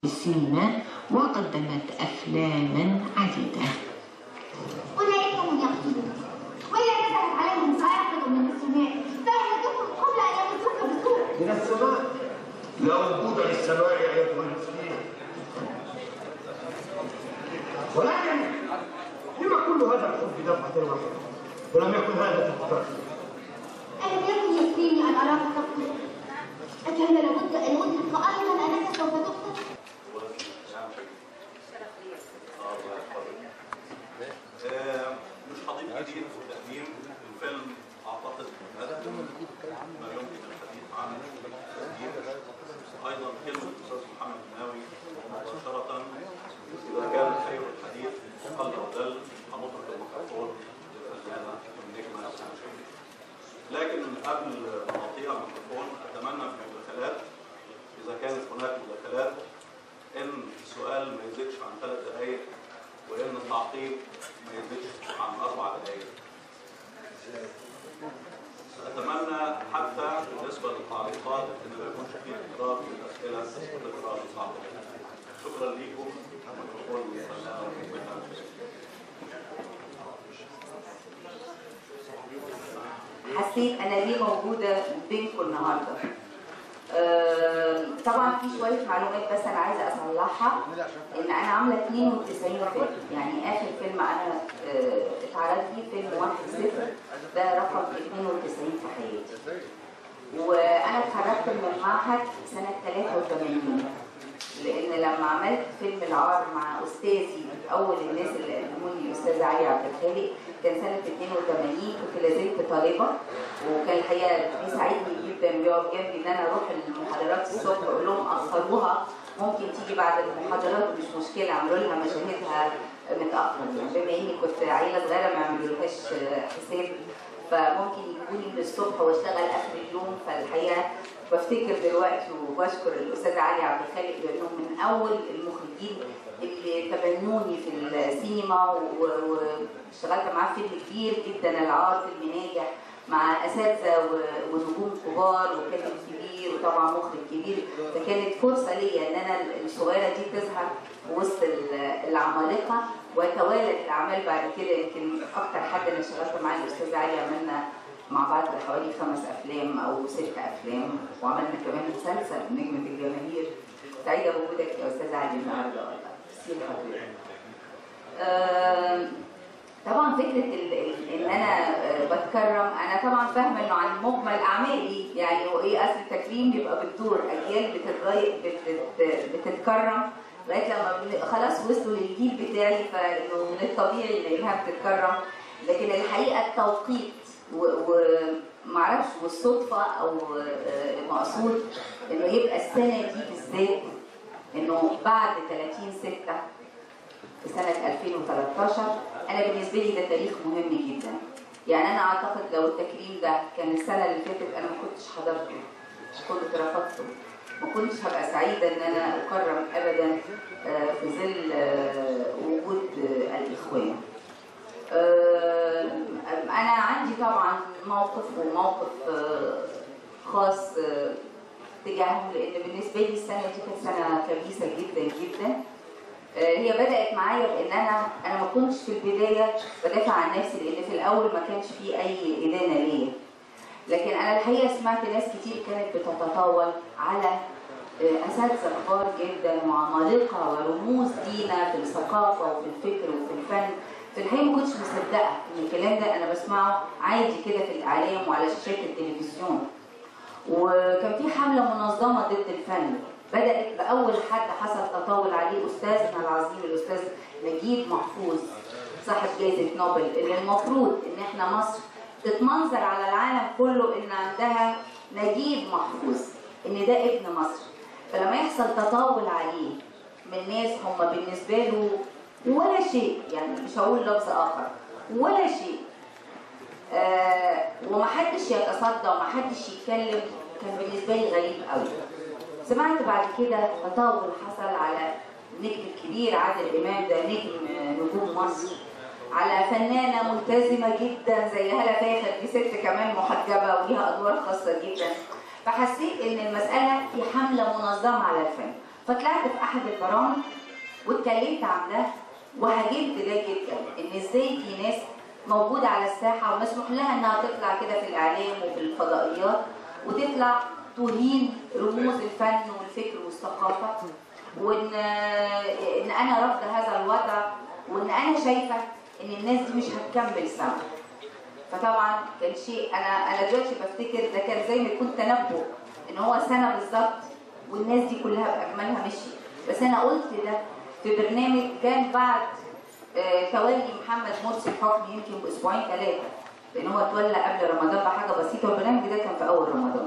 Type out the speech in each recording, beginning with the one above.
بالسينما وقدمت أفلاما عديدة أولئك من يقتلون وإذا نزلت عليهم صاعقة من السماء فأهلكتهم قبل أن يمسوك بالسوء من السماء لا وجود للسماء أيتها المسلمين ولكن لما كل هذا الحب دفعة واحدة ولم يكن هذا تفكير ألم يكن يكفيني أن أراك تقتل أكان لابد أن أدرك أيضا أنك سوف تقتل آه، مش هضيف كتير في تقديم الفيلم اعتقد قدم ما يمكن الحديث عنه كتير. ايضا كلمه الاستاذ محمد الناوي مباشره اذا كان خير الحديث قل ودل هنترك الميكروفون للفنانه النجمه سامي شفيق. لكن قبل ما نعطيها الميكروفون اتمنى في المداخلات اذا كانت هناك مداخلات ان السؤال ما يزيدش عن ثلاث دقائق وان التعقيب ما يزيدش عن اربع دقائق. اتمنى حتى بالنسبه للتعليقات ان ما يكونش فيه تكرار في الاسئله وتكرار صعب. شكرا ليكم الميكروفون للفنانه والمهنة. حسيت انا ليه موجوده بينكم النهارده آه، طبعا في شويه معلومات بس انا عايزه اصلحها ان انا عامله 92 فيلم يعني اخر فيلم انا آه، اتعرض فيه فيلم واحد صفر ده رقم 92 في حياتي وانا اتخرجت من المعهد سنه 83 لان لما عملت فيلم العار مع استاذي اول الناس اللي قدموني الاستاذ علي عبد الخالق كان سنه 82 كنت لازلت طالبه وكان الحقيقه بيساعدني جدا بيقف جنبي ان انا اروح المحاضرات الصبح اقول لهم اخروها ممكن تيجي بعد المحاضرات مش مشكله اعملوا لها مشاهدها متاخر بما اني كنت عيله صغيره ما عملولهاش حساب فممكن يجيبوني من الصبح واشتغل اخر اليوم فالحقيقه بفتكر دلوقتي وبشكر الاستاذ علي عبد الخالق لانه من اول المخرجين اللي تبنوني في السينما و- واشتغلت معاه فيلم كبير جدا العار فيلم ناجح مع اساتذه و- ونجوم كبار وكاتب كبير وطبعا مخرج كبير فكانت فرصه ليا ان انا الصغيره دي تظهر في وسط ال- العمالقه وتوالت الاعمال بعد كده يمكن اكتر حد انا اشتغلت معاه الاستاذ علي عملنا مع بعض حوالي خمس افلام او ست افلام وعملنا كمان مسلسل نجمه الجماهير سعيده بوجودك يا استاذ علي النهارده والله ميرسي لحضرتك. آم، طبعا فكره ال- ال- ان انا آه، بتكرم انا طبعا فاهمه انه عن مجمل اعمالي يعني هو ايه اصل التكريم بيبقى بالدور اجيال بتتغير بتت- بتتكرم لغايه لما بن- خلاص وصلوا للجيل بتاعي فانه من الطبيعي ان انها بتتكرم لكن الحقيقه التوقيت ومعرفش والصدفه او آه، مقصود انه يبقى السنه دي بالذات انه بعد 30 6 في سنة 2013 أنا بالنسبة لي ده تاريخ مهم جدا يعني أنا أعتقد لو التكريم ده كان السنة اللي فاتت أنا ما كنتش حضرته كنت رفضته ما كنتش هبقى سعيدة إن أنا أكرم أبدا آه، في ظل آه، وجود آه، الإخوان آه، أنا عندي طبعا موقف وموقف آه، خاص آه، تجاههم لأن بالنسبة لي السنة دي كانت سنة كبيسة جدا جدا آه، هي بدأت معايا بإن أنا أنا ما كنتش في البداية بدافع عن نفسي لأن في الأول ما كانش في أي إدانة ليا لكن أنا الحقيقة سمعت ناس كتير كانت بتتطاول على آه، أساتذة كبار جدا وعمالقة ورموز لينا في الثقافة وفي الفكر وفي الفن في الحقيقة ما كنتش مصدقة إن الكلام ده أنا بسمعه عادي كده في الإعلام وعلى شاشات التلفزيون وكان في حملة منظمة ضد الفن بدأت بأول حد حصل تطاول عليه أستاذنا العظيم الأستاذ نجيب محفوظ صاحب جائزة نوبل اللي المفروض إن إحنا مصر تتمنظر على العالم كله إن عندها نجيب محفوظ إن ده ابن مصر فلما يحصل تطاول عليه من ناس هم بالنسبة له ولا شيء يعني مش هقول لفظ آخر ولا شيء آه ومحدش يتصدى ومحدش يتكلم كان بالنسبه لي غريب قوي سمعت بعد كده تطاول حصل على النجم الكبير عادل امام ده نجم آه، نجوم مصر على فنانه ملتزمه جدا زي هلا فاخر دي ست كمان محجبه وليها ادوار خاصه جدا فحسيت ان المساله في حمله منظمه على الفن فطلعت في احد البرامج واتكلمت عن ده وهاجمت ده جدا ان ازاي في ناس موجوده على الساحه ومسموح لها انها تطلع كده في الاعلام وفي الفضائيات وتطلع تهين رموز الفن والفكر والثقافه وان ان انا رافضه هذا الوضع وان انا شايفه ان الناس دي مش هتكمل سنه فطبعا كان شيء انا انا دلوقتي بفتكر ده كان زي ما يكون تنبؤ ان هو سنه بالظبط والناس دي كلها باكملها مشي بس انا قلت ده في برنامج كان بعد آه، تولي محمد مرسي الحكم يمكن باسبوعين ثلاثه لان هو اتولى قبل رمضان بحاجه بسيطه والبرنامج ده كان في اول رمضان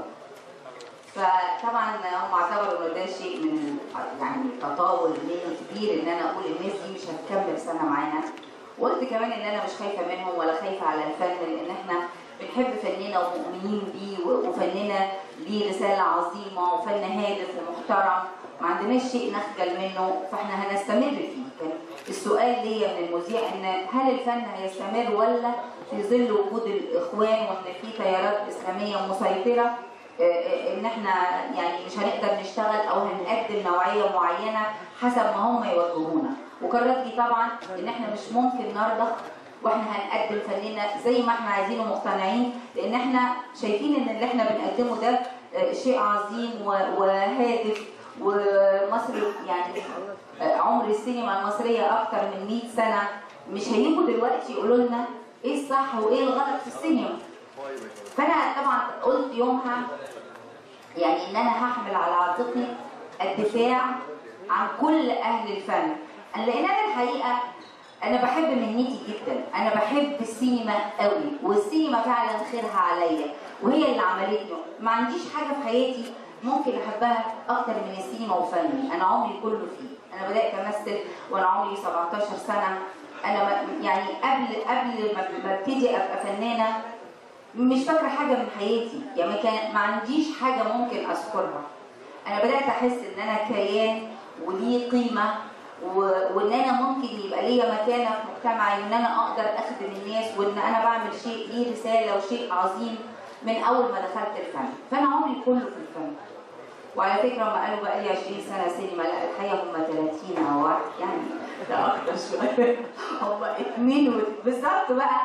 فطبعا هم اعتبروا ان ده شيء من يعني تطاول مني كبير ان انا اقول الناس دي مش هتكمل سنه معانا وقلت كمان ان انا مش خايفه منهم ولا خايفه على الفن لان احنا بنحب فننا ومؤمنين بيه و- وفننا ليه رساله عظيمه وفن هادف ومحترم ما عندناش شيء نخجل منه فاحنا هنستمر فيه كان السؤال ليا من المذيع ان هل الفن هيستمر ولا في ظل وجود الاخوان وان في تيارات اسلاميه مسيطره آه، آه، ان احنا يعني مش هنقدر نشتغل او هنقدم نوعيه معينه حسب ما هم يوجهونا وكان ردي طبعا ان احنا مش ممكن نرضى واحنا هنقدم فننا زي ما احنا عايزينه مقتنعين لان احنا شايفين ان اللي احنا بنقدمه ده آه، شيء عظيم و- وهادف ومصر يعني آه، عمر السينما المصريه اكتر من 100 سنه مش هيجوا دلوقتي يقولوا لنا ايه الصح وايه الغلط في السينما فانا طبعا قلت يومها يعني ان انا هحمل على عاتقي الدفاع عن كل اهل الفن لان انا الحقيقه انا بحب مهنتي جدا انا بحب السينما قوي والسينما فعلا خيرها عليا وهي اللي عملتني ما عنديش حاجه في حياتي ممكن احبها اكتر من السينما وفني انا عمري كله فيه انا بدات امثل وانا عمري 17 سنه انا ما- يعني قبل قبل ما ما ابتدي ابقى فنانه مش فاكره حاجه من حياتي يعني ما كان ما عنديش حاجه ممكن اذكرها انا بدات احس ان انا كيان وليه قيمه و... وان انا ممكن يبقى ليا مكانه في مجتمعي وان انا اقدر اخدم الناس وان انا بعمل شيء ليه رساله وشيء عظيم من اول ما دخلت الفن فانا عمري كله في الفن وعلى فكره هم قالوا بقى لي 20 سنه سينما لا الحقيقه هم 30 او واحد يعني ده اكتر شويه هم اتنين و... بالظبط بقى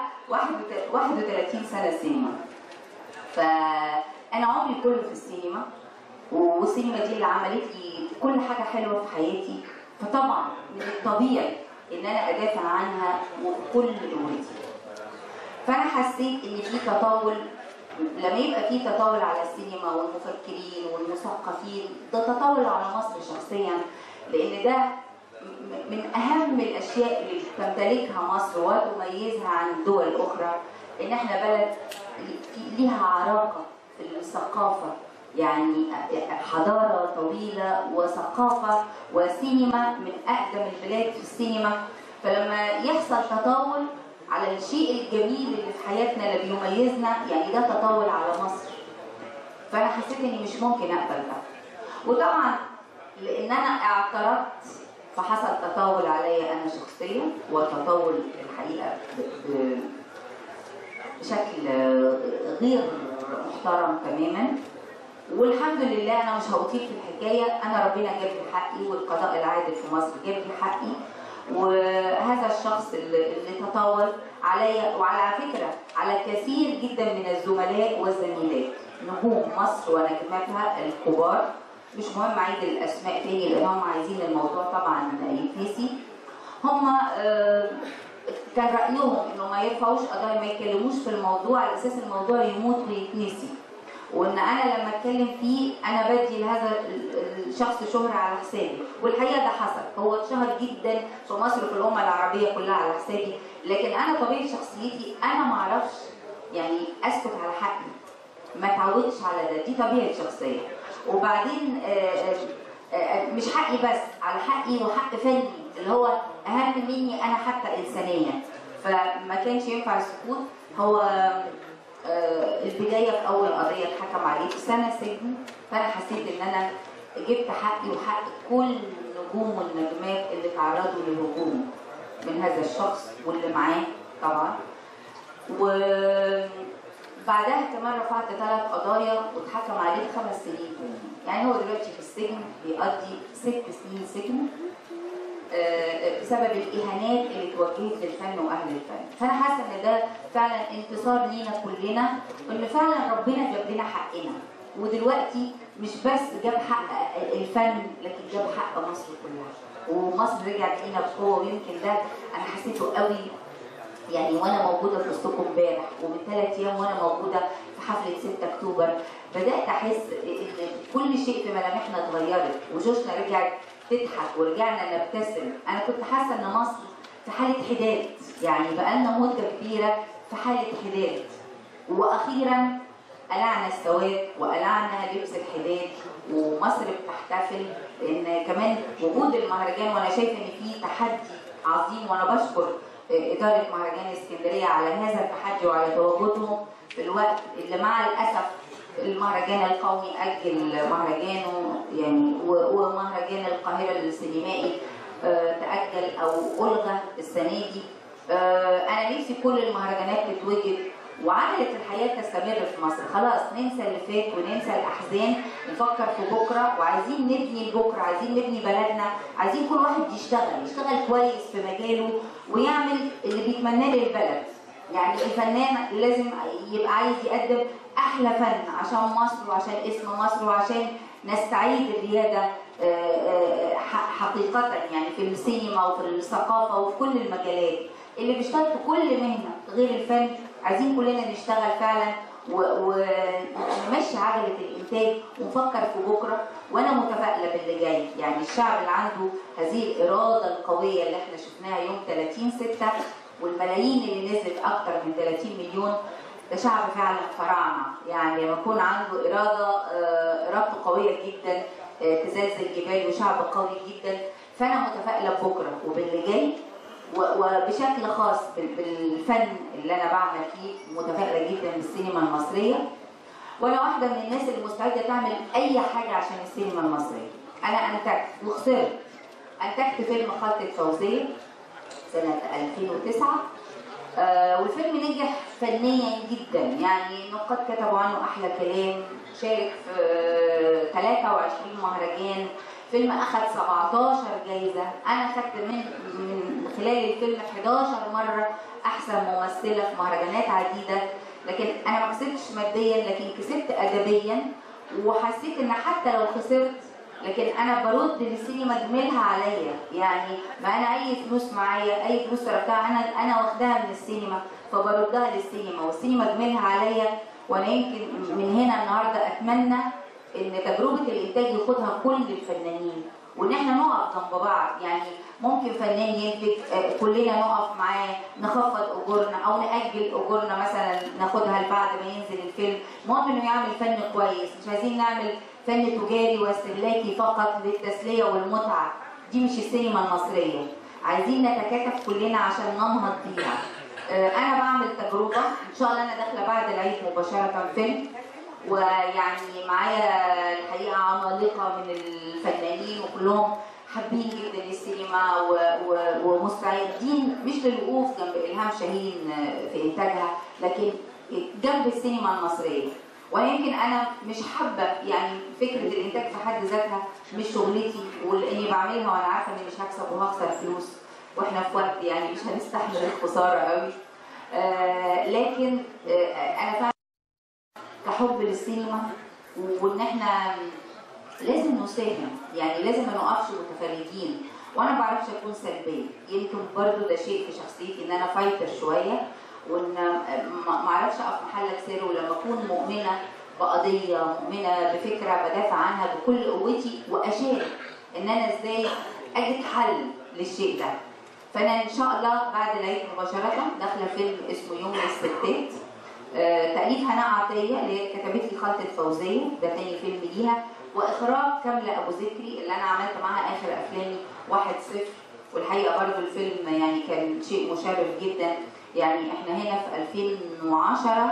31 سنه سينما فانا عمري كله في السينما والسينما دي اللي عملت لي كل حاجه حلوه في حياتي فطبعا من الطبيعي ان انا ادافع عنها وبكل قوتي فانا حسيت ان في تطاول لما يبقى في تطاول على السينما والمفكرين والمثقفين ده تطاول على مصر شخصيا لان ده م- من اهم الاشياء اللي تمتلكها مصر وتميزها عن الدول الاخرى ان احنا بلد في- ليها عراقه في الثقافه يعني حضاره طويله وثقافه وسينما من اقدم البلاد في السينما فلما يحصل تطاول على الشيء الجميل اللي في حياتنا اللي بيميزنا يعني ده تطاول على مصر فانا حسيت اني مش ممكن اقبل ده وطبعا لان انا اعترضت فحصل تطاول عليا انا شخصيا وتطاول الحقيقه ب- ب- بشكل غير محترم تماما والحمد لله انا مش هطيل في الحكايه انا ربنا جاب لي حقي والقضاء العادل في مصر جاب لي حقي وهذا الشخص اللي, اللي تطاول عليا وعلى فكره على كثير جدا من الزملاء والزميلات نجوم مصر ونجماتها الكبار مش مهم اعيد الاسماء تاني لان هم عايزين الموضوع طبعا يتنسي هم آه، كان رايهم انه ما يرفعوش قضايا ما يتكلموش في الموضوع على اساس الموضوع يموت ويتنسي وان انا لما اتكلم فيه انا بدي لهذا ال- الشخص شهرة على حسابي والحقيقه ده حصل هو اتشهر جدا في مصر وفي الامه العربيه كلها على حسابي لكن انا طبيعه شخصيتي انا ما اعرفش يعني اسكت على حقي ما اتعودش على ده دي طبيعه شخصيه وبعدين آه، آه، آه، مش حقي بس على حقي وحق فني اللي هو اهم مني انا حتى انسانيا فما كانش ينفع السكوت هو آه، البدايه في اول قضيه اتحكم عليه سنه سجن فانا حسيت ان انا جبت حقي وحق كل النجوم والنجمات اللي تعرضوا للهجوم من هذا الشخص واللي معاه طبعا و بعدها كمان رفعت ثلاث قضايا واتحكم عليه بخمس سنين يعني هو دلوقتي في السجن بيقضي ست سنين سجن آه، بسبب الاهانات اللي اتوجهت للفن واهل الفن فانا حاسه ان ده فعلا انتصار لينا كلنا وان فعلا ربنا جاب لنا حقنا ودلوقتي مش بس جاب حق الفن لكن جاب حق مصر كلها ومصر رجعت لينا بقوه ويمكن ده انا حسيته قوي يعني وانا موجوده في وسطكم امبارح ومن ثلاث ايام وانا موجوده في حفله 6 اكتوبر بدات احس ان كل شيء في ملامحنا اتغيرت وشوشنا رجعت تضحك ورجعنا نبتسم انا كنت حاسه ان مصر في حاله حداد يعني بقالنا مده كبيره في حاله حداد واخيرا قلعنا السواد وقلعنا لبس الحداد ومصر بتحتفل ان كمان وجود المهرجان وانا شايفه ان في تحدي عظيم وانا بشكر إدارة مهرجان اسكندرية على هذا التحدي وعلى تواجدهم في الوقت اللي مع الأسف المهرجان القومي أجل مهرجانه يعني و- ومهرجان القاهرة السينمائي آه، تأجل أو ألغى السنة دي آه، أنا نفسي كل المهرجانات تتوجد وعجلة الحياة تستمر في مصر خلاص ننسى اللي فات وننسى الأحزان نفكر في بكرة وعايزين نبني بكرة عايزين نبني بلدنا عايزين كل واحد يشتغل يشتغل كويس في مجاله ويعمل اللي بيتمناه للبلد يعني الفنان لازم يبقى عايز يقدم أحلى فن عشان مصر وعشان اسم مصر وعشان نستعيد الريادة آه، آه، ح- حقيقة يعني في السينما وفي الثقافة وفي كل المجالات اللي بيشتغل في كل مهنة غير الفن عايزين كلنا نشتغل فعلا و- ونمشي عجلة الإنتاج ونفكر في بكرة وأنا متفائلة باللي جاي يعني الشعب اللي عنده هذه الإرادة القوية اللي احنا شفناها يوم 30 ستة والملايين اللي نزلت أكتر من 30 مليون ده شعب فعلا فراعنة يعني لما يكون عنده إرادة آه، إرادته قوية جدا آه، تزلزل جبال وشعب قوي جدا فأنا متفائلة ببكرة وباللي جاي و- وبشكل خاص بال- بالفن اللي انا بعمل فيه متفائله جدا بالسينما المصريه وانا واحده من الناس اللي مستعده تعمل اي حاجه عشان السينما المصريه انا انتجت وخسرت انتجت فيلم خلطه فوزيه سنه 2009 آه والفيلم نجح فنيا جدا يعني النقاد كتبوا عنه احلى كلام شارك في آه 23 مهرجان فيلم اخذ 17 جايزه انا خدت من من خلال الفيلم 11 مره احسن ممثله في مهرجانات عديده لكن انا ما كسبتش ماديا لكن كسبت ادبيا وحسيت ان حتى لو خسرت لكن انا برد للسينما جميلها عليا يعني ما انا اي فلوس معايا اي فلوس صرفتها انا انا واخداها من السينما فبردها للسينما والسينما جميلها عليا وانا يمكن من هنا النهارده اتمنى ان تجربه الانتاج ياخدها كل الفنانين وان احنا نقف جنب بعض يعني ممكن فنان ينتج آه، كلنا نقف معاه نخفض اجورنا او ناجل اجورنا مثلا ناخدها لبعد ما ينزل الفيلم المهم انه يعمل فن كويس مش عايزين نعمل فن تجاري واستهلاكي فقط للتسليه والمتعه دي مش السينما المصريه عايزين نتكاتف كلنا عشان ننهض بيها آه، انا بعمل تجربه ان شاء الله انا داخله بعد العيد مباشره فيلم ويعني معايا الحقيقه عمالقه من الفنانين وكلهم حابين جدا السينما و- و- ومستعدين مش للوقوف جنب الهام شاهين في انتاجها لكن جنب السينما المصريه ويمكن انا مش حابه يعني فكره الانتاج في حد ذاتها مش شغلتي والاني بعملها وانا عارفه اني مش هكسب وهخسر فلوس واحنا في وقت يعني مش هنستحمل الخساره قوي آه لكن آه انا فعلا كحب للسينما وان احنا لازم نساهم يعني لازم ما نقفش متفرجين وانا ما بعرفش اكون سلبيه يمكن برضو ده شيء في شخصيتي ان انا فايتر شويه وان ما ما اعرفش اقف محلك سر ولما اكون مؤمنه بقضيه مؤمنه بفكره بدافع عنها بكل قوتي واشارك ان انا ازاي اجد حل للشيء ده فانا ان شاء الله بعد العيد مباشره داخله فيلم اسمه يوم الستات آه، تأليف هناء عطية اللي هي كتبت لي خلطة فوزية ده تاني فيلم ليها وإخراج كاملة أبو ذكري اللي أنا عملت معاها آخر أفلامي واحد صفر والحقيقة برضو الفيلم يعني كان شيء مشرف جدا يعني احنا هنا في 2010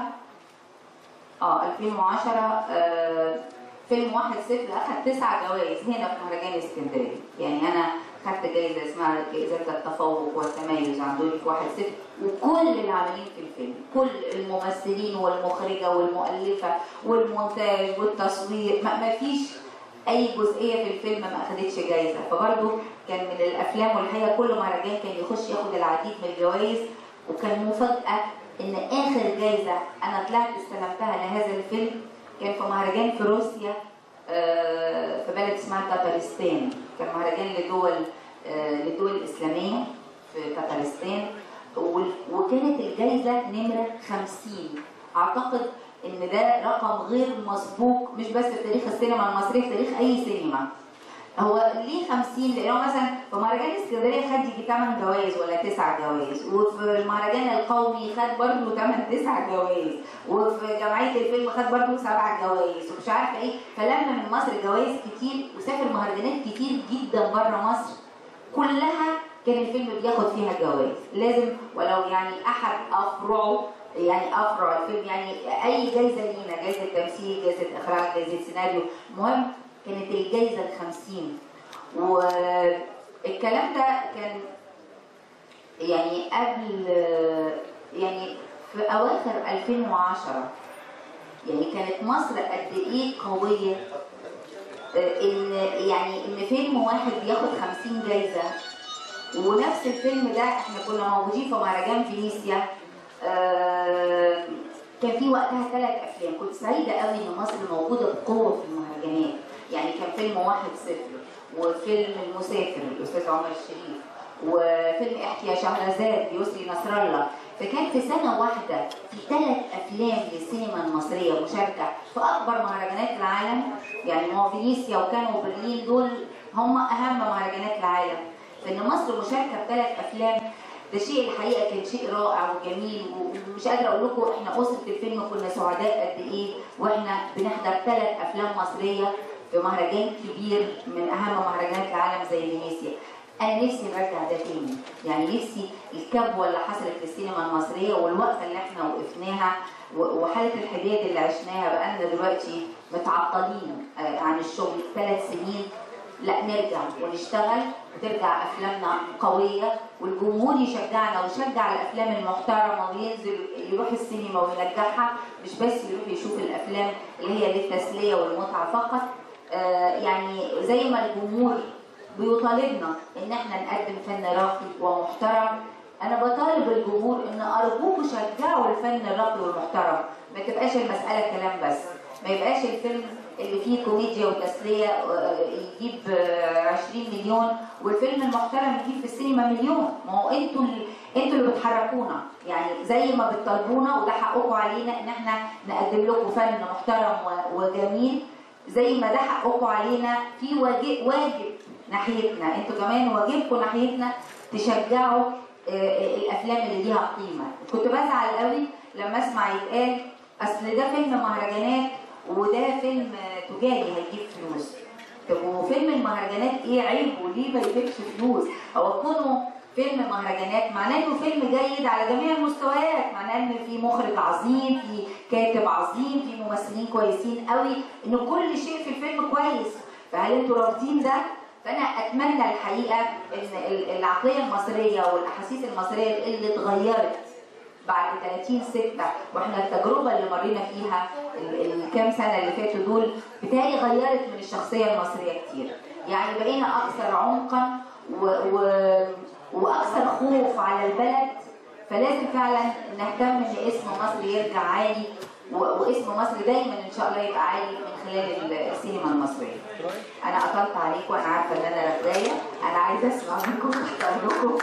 اه 2010 آه فيلم واحد صفر أخد تسع جوائز هنا في مهرجان اسكندرية يعني أنا خدت جايزه اسمها جائزه التفوق والتميز عن دوري في واحد صفر وكل العاملين في الفيلم كل الممثلين والمخرجه والمؤلفه والمونتاج والتصوير ما ما فيش اي جزئيه في الفيلم ما اخدتش جايزه فبرضه كان من الافلام والحقيقه كل مهرجان كان يخش ياخد العديد من الجوائز وكان مفاجاه ان اخر جايزه انا طلعت استلمتها لهذا الفيلم كان في مهرجان في روسيا آه، في بلد اسمها تتارستان كان مهرجان لدول آه، للدول الاسلاميه في تتارستان وال- وكانت الجايزه نمره 50 اعتقد ان ده رقم غير مسبوق مش بس في تاريخ السينما المصريه في تاريخ اي سينما هو ليه 50 لانه مثلا في مهرجان اسكندريه خد يجي 8 جوائز ولا 9 جوائز وفي المهرجان القومي خد برضه 8 9 جوائز وفي جمعيه الفيلم خد برضه 7 جوائز ومش عارفه ايه فلما من مصر جوائز كتير وسافر مهرجانات كتير جدا بره مصر كلها كان الفيلم بياخد فيها جوائز لازم ولو يعني احد افرعه يعني افرع الفيلم يعني اي جايزه لينا جايزه تمثيل جايزه اخراج جايزه سيناريو المهم كانت الجايزه الخمسين والكلام ده كان يعني قبل يعني في اواخر 2010 يعني كانت مصر قد ايه قويه آه، ان يعني ان فيلم واحد بياخد 50 جايزه ونفس الفيلم ده احنا كنا موجودين في مهرجان فينيسيا آه، كان في وقتها ثلاث افلام كنت سعيده قوي ان مصر موجوده بقوه في المهرجانات يعني كان فيلم واحد صفر وفيلم المسافر الاستاذ عمر الشريف وفيلم احكي يا شهرزاد يسري نصر الله فكان في سنه واحده في ثلاث افلام للسينما المصريه مشاركه في اكبر مهرجانات العالم يعني ما هو فينيسيا وكانوا وبرلين دول هم اهم مهرجانات العالم فان مصر مشاركه بثلاث افلام ده شيء الحقيقه كان شيء رائع وجميل ومش قادره اقول لكم احنا اسره الفيلم كنا سعداء قد ايه واحنا بنحضر ثلاث افلام مصريه في مهرجان كبير من اهم مهرجانات العالم زي فينيسيا انا نفسي نرجع ده تاني يعني نفسي الكبوه اللي حصلت في السينما المصريه والوقفه اللي احنا وقفناها و- وحاله الحداد اللي عشناها بقالنا دلوقتي متعطلين آه، عن الشغل ثلاث سنين لا نرجع ونشتغل وترجع افلامنا قويه والجمهور يشجعنا ويشجع الافلام المحترمه وينزل يروح السينما وينجحها مش بس يروح يشوف الافلام اللي هي للتسليه والمتعه فقط آه، يعني زي ما الجمهور بيطالبنا ان احنا نقدم فن راقي ومحترم انا بطالب الجمهور ان ارجوكوا شجعوا الفن الراقي والمحترم ما تبقاش المساله كلام بس ما يبقاش الفيلم اللي فيه كوميديا وتسليه آه، يجيب آه، 20 مليون والفيلم المحترم يجيب في السينما مليون ما هو انتوا اللي انتوا اللي بتحركونا يعني زي ما بتطالبونا وده حقكم علينا ان احنا نقدم لكم فن محترم و- وجميل زي ما ده حقكم علينا في واجب واجب ناحيتنا انتوا كمان واجبكم ناحيتنا تشجعوا آه، آه، الافلام اللي ليها قيمه كنت بزعل قوي لما اسمع يتقال اصل ده فيلم مهرجانات وده فيلم آه، تجاري هيجيب فلوس طب وفيلم المهرجانات ايه عيبه ليه ما يجيبش فلوس هو كونه فيلم مهرجانات معناه انه فيلم جيد على جميع المستويات معناه ان في مخرج عظيم في كاتب عظيم في ممثلين كويسين قوي ان كل شيء في الفيلم كويس فهل انتوا رافضين ده فانا اتمنى الحقيقه ان ال- العقليه المصريه والاحاسيس المصريه اللي اتغيرت بعد 30 6 واحنا التجربه اللي مرينا فيها ال- الكام سنه اللي فاتوا دول بتهيألي غيرت من الشخصيه المصريه كتير يعني بقينا اكثر عمقا و... و... واكثر خوف على البلد فلازم فعلا نهتم ان اسم مصر يرجع عالي و... واسم مصر دايما ان شاء الله يبقى عالي من خلال ال- السينما المصريه. انا اطلت عليكم انا عارفه ان انا رغايه انا عايزه اسمع منكم تحت امركم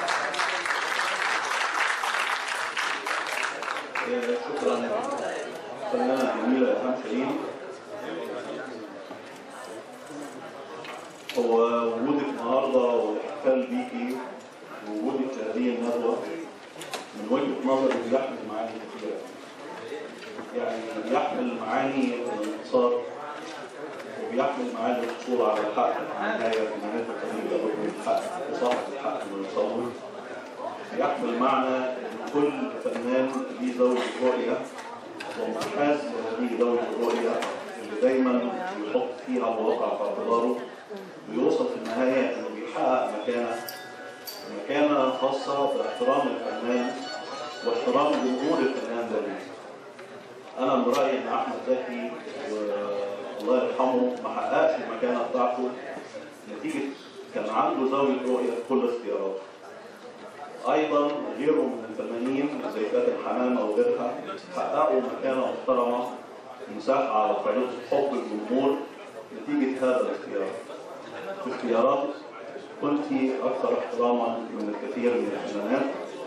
شكرا فنانة جميلة إلهام شاهين هو وجودك النهاردة والاحتفال بيكي ووجودك في هذه الندوة من وجهة نظري بيحمل معاني كثيرة يعني بيحمل معاني الانتصار وبيحمل معاني الحصول على الحق في النهاية في نهاية الطريق لابد من الحق وصاحب الحق والصبر يحمل معنى ان كل فنان ليه زاويه رؤيه ومنحاز لهذه زاويه الرؤيه اللي دايما بيحط فيها الواقع في اعتباره ويوصل في النهايه انه بيحقق مكانة مكانة خاصة باحترام الفنان واحترام جمهور الفنان ده ليه. أنا من رأيي إن أحمد زكي والله يرحمه ما حققش المكانة بتاعته نتيجة كان عنده زاوية رؤية في كل اختياراته. أيضا غيره من الفنانين زي فاتن حمامة وغيرها حققوا مكانة محترمة مساحة على طريق حب الجمهور نتيجة هذا الاختيار. في اختياراتك كنت أكثر احتراما من الكثير من الفنانات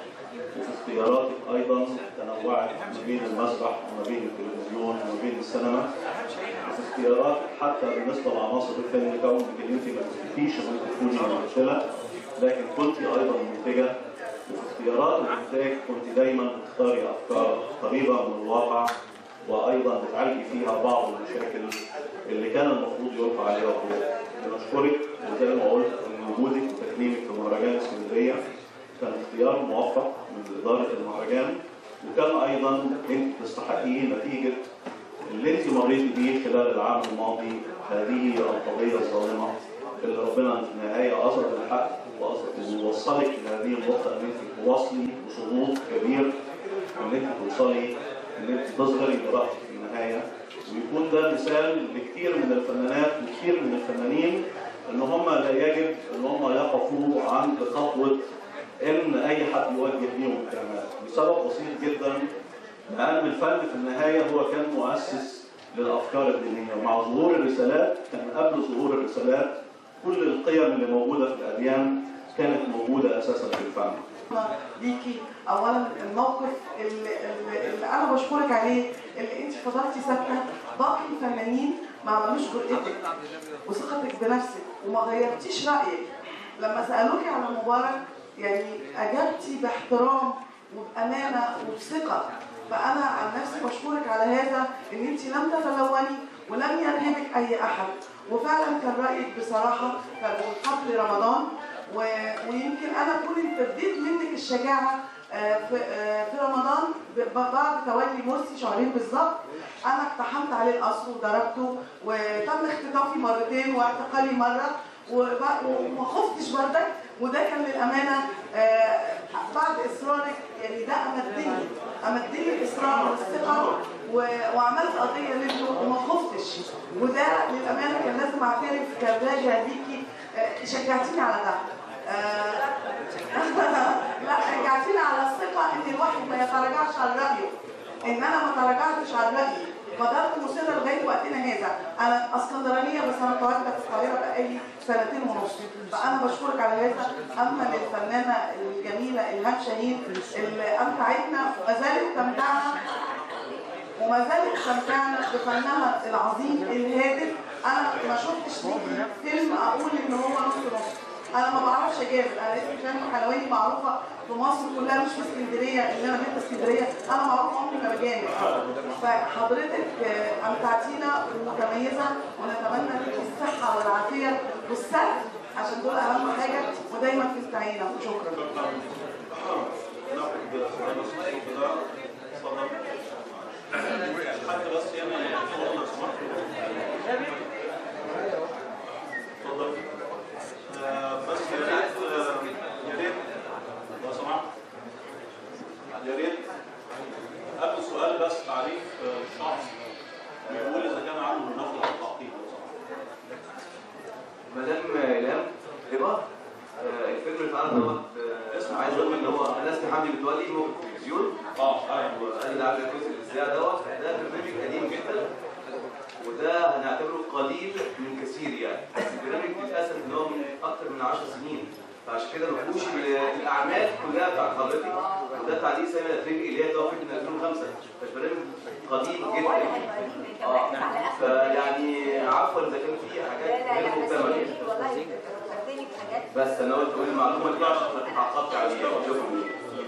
وفي اختياراتك أيضا تنوعت ما بين المسرح وما بين التلفزيون وما بين السينما وفي اختياراتك حتى بالنسبة لعناصر الفن كونك إن أنت ما تثبتيش إن أنت تكوني ممثلة لكن كنت أيضا منتجة وفي اختيارات الإنتاج كنت دايما بتختاري أفكار قريبة من الواقع وأيضا بتعالجي فيها بعض المشاكل اللي كان المفروض يلقى عليها الضوء. بنشكرك وزي ما قلت إن وجودك وتكريمك في مهرجان اسكندرية كان اختيار موفق من إدارة المهرجان وكان أيضا أنت تستحقيه نتيجة اللي أنت مريتي بيه خلال العام الماضي هذه القضية الظالمة اللي ربنا في النهاية أظهر الحق وأظهر- ووصلك لهذه النقطة إن أنت تواصلي بصمود كبير إن أنت توصلي إن أنت تظهري برأيك في النهاية ويكون ده مثال لكثير من الفنانات وكثير من الفنانين إن هم لا يجب إن هم يقفوا عند خطوة ان اي حد يوجه ليهم كلمات بسبب بسيط جدا لان الفن في النهايه هو كان مؤسس للافكار الدينيه ومع ظهور الرسالات كان قبل ظهور الرسالات كل القيم اللي موجوده في الاديان كانت موجوده اساسا في الفن ليكي اولا الموقف اللي, اللي, اللي انا بشكرك عليه اللي انت فضلتي ثابته باقي الفنانين ما عملوش جرأتك وثقتك بنفسك وما غيرتيش رايك لما سالوكي على مبارك يعني اجبتي باحترام وبامانه وبثقه فانا عن نفسي بشكرك على هذا ان انت لم تتلوني ولم يرهبك اي احد وفعلا كان رايك بصراحه كان حفل رمضان و... ويمكن انا كنت ابتديت منك الشجاعه آه، في آه، في رمضان ب- بعد تولي مرسي شهرين بالظبط انا اقتحمت عليه القصر وضربته وتم اختطافي مرتين واعتقالي مره وب- وما خفتش بردك وده كان للامانه آه، بعد اصرارك يعني ده امدني امدني الاصرار والثقه و- وعملت قضيه منه وما خفتش وده للامانه كان لازم اعترف كراجع ليكي آه، شجعتيني على ده آه، لا شجعتيني على الثقه ان الواحد ما يتراجعش عن رايه ان انا ما تراجعتش عن رايي فضلت مصره لغايه وقتنا هذا انا اسكندرانيه بس انا متواجده في القاهره بقالي سنتين ونص فانا بشكرك على هذا اما للفنانه الجميله الهام شاهين اللي امتعتنا وما زالت تمتعنا وما زالت تمتعنا بفنها العظيم الهادف انا ما شفتش ليكي فيلم اقول ان هو نص نص انا ما بعرفش اجابل انا اسمي شام حلواني معروفه في مصر كلها مش في اسكندريه ان انا بنت اسكندريه انا معروفه عمري ما بجامل فحضرتك آه، امتعتينا ومتميزه ونتمنى لك الصحه والعافيه والسلام عشان دول اهم حاجه ودايما في استعينه وشكرا حد بس هنا يتفضل لو سمحت اتفضل آه، بس يا ريت آه، يا ريت لو سمحت يا ريت قبل سؤال بس تعريف آه، الشخص بيقول اذا كان عنده النقل او التعقيد لو سمحت مدام إلهام هبة آه، الفيلم اللي اتعرض دوت آه، عايز اقول ان هو انا اسمي حمدي متولي هو في التلفزيون اه ايوه وانا اللي عامل الجزء الاذاعه دوت ده برنامج قديم جدا وده هنعتبره قليل من كثير يعني البرنامج بيتقسم ان هو من اكثر من 10 سنين فعشان كده ما فيهوش ال- الاعمال كلها بتاعت حضرتك وده تعليق سامي الاتريبي اللي هي توفت من 2005 فالبرنامج قديم جدا اه فيعني عفوا اذا كان في حاجات غير مكتمله بس انا قلت اقول المعلومه دي عشان ما تتعقدش عليها شكرا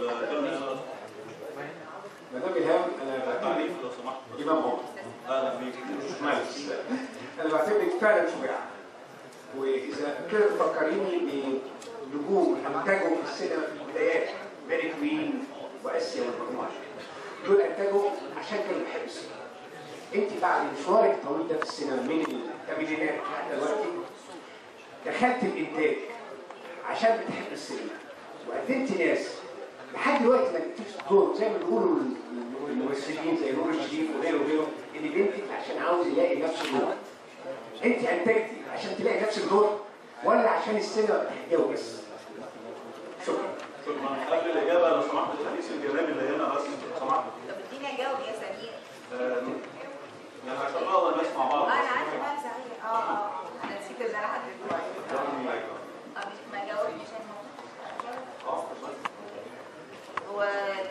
مدام إلهام أنا تعريف لو سمحت إمام عمر اهلا بيك معلش انا بعتبرك فعلا شجاع واذا كده تفكريني بنجوم انتجوا في السينما في البدايات ماري كوين واسيا والمجموعه دول انتجوا عشان كانوا بيحبوا السينما انت بعد مشوارك الطويل ده في السينما من الثمانينات لحد دلوقتي دخلت الانتاج عشان بتحب السينما وقدمت ناس لحد دلوقتي ما جبتش دور زي ما بيقولوا الممثلين زي نور الشريف وغيره وغيره ان بنتك عشان عاوز يلاقي نفس الدور انت انتجتي عشان تلاقي نفس الدور ولا عشان السينما بتحكيه بس؟ شكرا شكرا قبل الاجابه لو سمحت الحديث الجانبي اللي هنا بس لو سمحت طب اديني اجاوب يا سمير آه، يعني عشان نقدر الناس مع بعض انا عارفه بقى صحيح اه اه انا نسيت ان انا حد دلوقتي طب ما جاوبنيش هو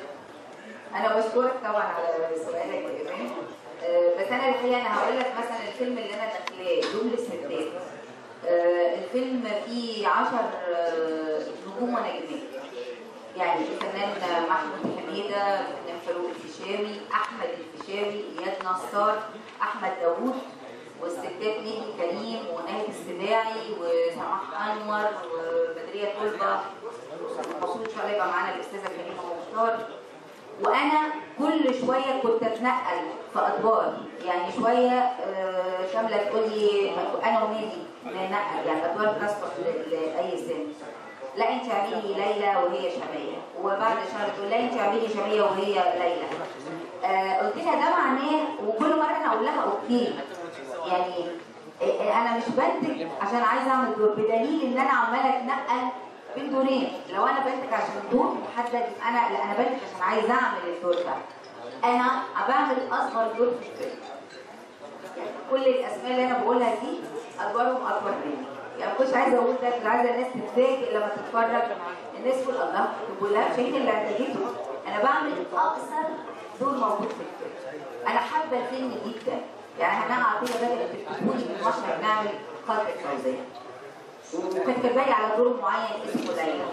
انا بشكرك طبعا على سؤالك يا جمال آه، بس انا الحقيقه انا هقول لك مثلا الفيلم اللي انا داخلاه دول الستات آه، الفيلم فيه 10 نجوم ونجمات يعني الفنان محمود حميده الفنان فاروق الفيشاوي احمد الفيشاوي اياد نصار احمد داوود والستات نيلي كريم وناهد السباعي وسماح انور وبدريه طلبه المفروض ان شاء الله يبقى معانا الاستاذه كريمه مختار وانا كل شويه كنت اتنقل في ادوار يعني شويه آه، شامله تقول لي انا ومالي ننقل يعني ادوار تسبق ل- لاي سن لا انت اعملي ليلى وهي شاميه وبعد شهر تقول لا انت اعملي شاميه وهي ليلى آه قلت لها ده معناه وكل مره انا اقول لها اوكي يعني آه، انا مش بنتج عشان عايزه اعمل دور بدليل ان انا عماله اتنقل بين دورين لو انا بنتج عشان دور محدد انا لا انا بنتج عشان عايزه اعمل الدور ده انا بعمل اصغر دور في الفيلم يعني كل الاسماء اللي انا بقولها دي ادوارهم اكبر مني يعني ما كنتش عايزه اقول ده كنت عايزه الناس تتفاجئ لما تتفرج الناس تقول الله طب ولا شايف اللي انتجته انا بعمل اقصر دور موجود في الفيلم انا حابه الفيلم جدا يعني هناء عطيه بدات تكتبوني من مشهد نعمل خلق الفوزيه وكانت كاتبالي على دور معين اسمه ليلى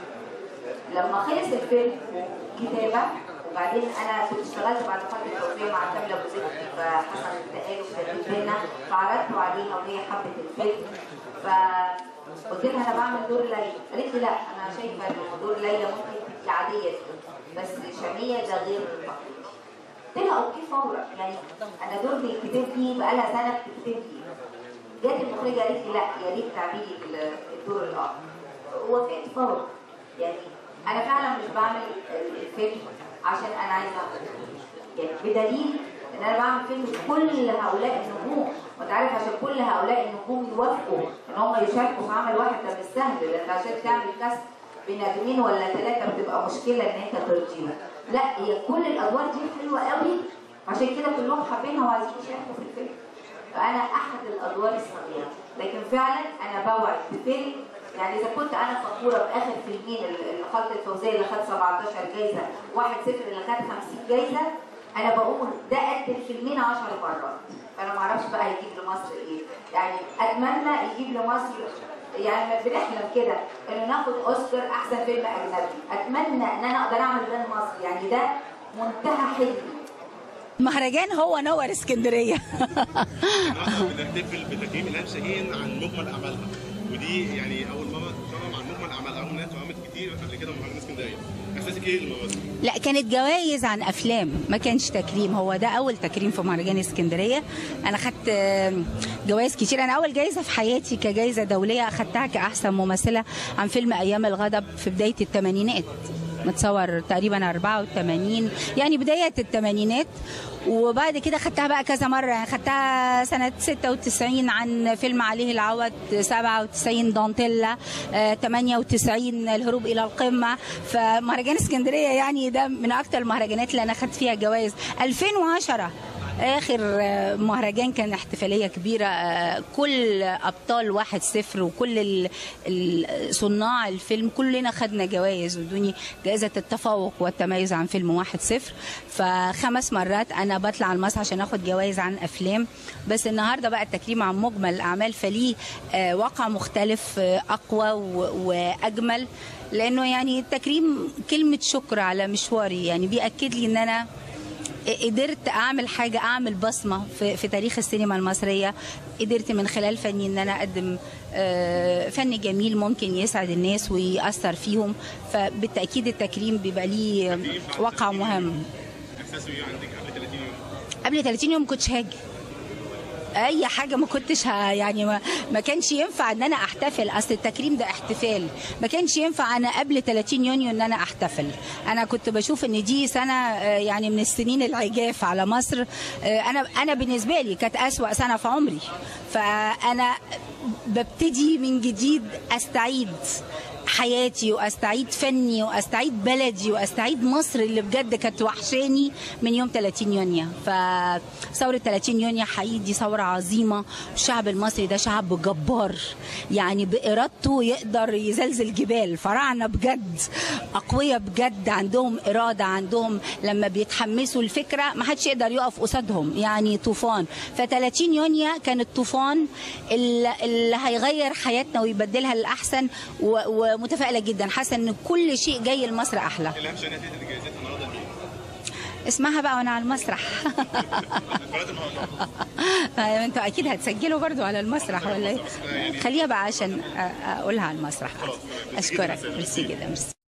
لما خلص الفيلم كتابه وبعدين انا كنت اشتغلت بعد فتره التوفيق مع كامله ابو زكي فحصل التآلف ترتيب بينا فعرضته عليها وهي حبت الفيلم فقلت لها انا بعمل دور ليلى قالت لي لا انا شايفه ان دور ليلى ممكن تبقي عاديه بس شاميه ده غير تقليدي قلت لها اوكي فورا يعني انا دور بيتكتب لي بقالها سنه بتكتب لي جت المخرجه قالت لي لا يا ريت تعملي ال- الدور الاخر وافقت فورا يعني انا فعلا مش بعمل ال- الفيلم عشان انا عايزه أعمل. يعني بدليل ان انا بعمل فيلم كل هؤلاء النجوم وانت عارف عشان كل هؤلاء النجوم يوافقوا ان هم يشاركوا في عمل واحد ده مش سهل لان عشان تعمل كاست بنجمين ولا ثلاثه بتبقى مشكله ان انت ترضيهم لا هي كل الادوار دي حلوه قوي عشان كده كلهم حابينها وعايزين يشاركوا في الفيلم فانا احد الادوار الصغيره لكن فعلا انا بوعد بفيلم يعني اذا كنت انا فخوره باخر فيلمين ال- الخلط الفوزيه اللي خد 17 جايزه واحد صفر اللي خد 50 جايزه انا بقول ده قد الفيلمين 10 مرات فانا ما اعرفش بقى هيجيب لمصر ايه يعني اتمنى يجيب لمصر يعني بنحلم كده انه ناخد اوسكار احسن فيلم اجنبي اتمنى ان انا اقدر اعمل ده لمصر يعني ده منتهى حلمي مهرجان هو نور اسكندريه النهارده بنحتفل بتكريم الهام شاهين عن مجمل اعمالها ودي يعني اول مره تكرم عن مجمل اعمالها رغم انها اتعملت كتير قبل كده مهرجان اسكندريه احساسك ايه المره دي؟ لا كانت جوائز عن افلام ما كانش تكريم هو ده اول تكريم في مهرجان اسكندريه انا خدت آم، جوائز كتير انا اول جائزه في حياتي كجائزه دوليه اخدتها كاحسن ممثله عن فيلم ايام الغضب في بدايه الثمانينات متصور تقريبا 84 يعني بداية الثمانينات وبعد كده خدتها بقى كذا مرة يعني خدتها سنة 96 عن فيلم عليه العوض 97 دانتيلا آه، 98 الهروب إلى القمة فمهرجان اسكندرية يعني ده من أكتر المهرجانات اللي أنا خدت فيها جوائز 2010 اخر آه، مهرجان كان احتفاليه كبيره آه، كل ابطال واحد صفر وكل ال- ال- صناع الفيلم كلنا خدنا جوائز ودوني جائزه التفوق والتميز عن فيلم واحد صفر فخمس مرات انا بطلع على المسرح عشان اخد جوائز عن افلام بس النهارده بقى التكريم عن مجمل الاعمال فليه آه، واقع مختلف آه، اقوى و- واجمل لانه يعني التكريم كلمه شكر على مشواري يعني بياكد لي ان انا قدرت اعمل حاجه اعمل بصمه في, في تاريخ السينما المصريه قدرت من خلال فني ان انا اقدم آه، فن جميل ممكن يسعد الناس ويأثر فيهم فبالتاكيد التكريم بيبقى ليه وقع مهم احساسه ايه عندك قبل 30 يوم؟ قبل 30 يوم كنتش هاجي اي حاجه ما كنتش ه- يعني ما, ما كانش ينفع ان انا احتفل اصل التكريم ده احتفال ما كانش ينفع انا قبل 30 يونيو ان انا احتفل انا كنت بشوف ان دي سنه آه، يعني من السنين العجاف على مصر آه، انا انا بالنسبه لي كانت اسوا سنه في عمري فانا ببتدي من جديد استعيد حياتي واستعيد فني واستعيد بلدي واستعيد مصر اللي بجد كانت وحشاني من يوم 30 يونيو فثوره 30 يونيو حقيقي دي ثوره عظيمه الشعب المصري ده شعب جبار يعني بارادته يقدر يزلزل جبال فراعنه بجد اقوياء بجد عندهم اراده عندهم لما بيتحمسوا الفكره ما حدش يقدر يقف قصادهم يعني طوفان ف 30 يونيو كان الطوفان اللي, اللي هيغير حياتنا ويبدلها للاحسن و- ومتفائله جدا حاسه ان كل شيء جاي لمصر احلى الاهم شيء هتدي الجائزات النهارده لمين؟ اسمعها بقى وانا على المسرح قناه المهرجان انتوا اكيد هتسجلوا برضو على المسرح ولا ايه خليها بقى عشان أ- اقولها على المسرح اشكرك ميرسي جدا ميرسي